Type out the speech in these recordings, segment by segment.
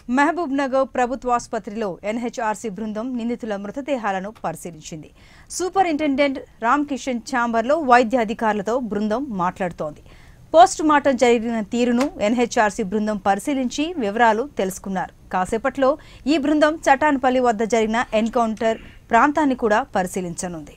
Mahabub Nagar ప్రభుత్వాసుపత్రిలో NHRC బృందం నిందితుల మృతదేహాలను పరిశీలించింది సూపరింటెండెంట్ రామ్ కిషన్ ఛాంబర్లో వైద్య అధికారులతో బృందం మాట్లాడుతోంది పోస్ట్ మార్టం జరిగిన తీరును ఎన్హెచ్ఆర్సీ బృందం పరిశీలించి వివరాలు తెలుసుకున్నారు కాసేపట్లో ఈ బృందం చటాన్పల్లి వద్ద జరిగిన ఎన్కౌంటర్ ప్రాంతాన్ని కూడా పరిశీలించనుంది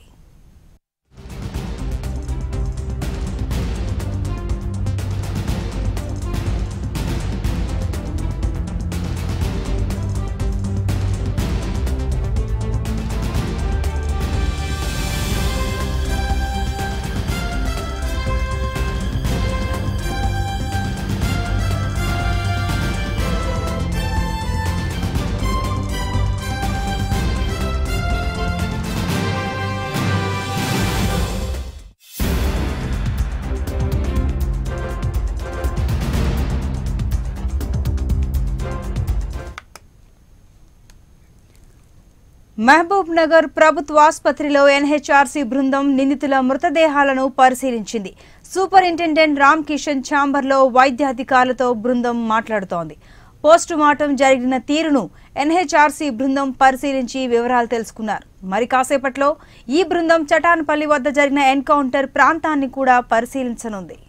మహబూబ్ నగర్ ప్రభుత్వ ఆసుపత్రిలో ఎన్హెచ్ఆర్సీ బృందం నిందితుల మృతదేహాలను పరిశీలించింది సూపరింటెండెంట్ రామ్ కిషన్ ఛాంబర్లో వైద్య అధికారులతో బృందం మాట్లాడుతోంది పోస్టు మార్టం జరిగిన తీరును ఎన్హెచ్ఆర్సీ బృందం పరిశీలించి వివరాలు తెలుసుకున్నారు మరి కాసేపట్లో ఈ బృందం చటాన్పల్లి వద్ద జరిగిన ఎన్కౌంటర్ ప్రాంతాన్ని కూడా పరిశీలించనుంది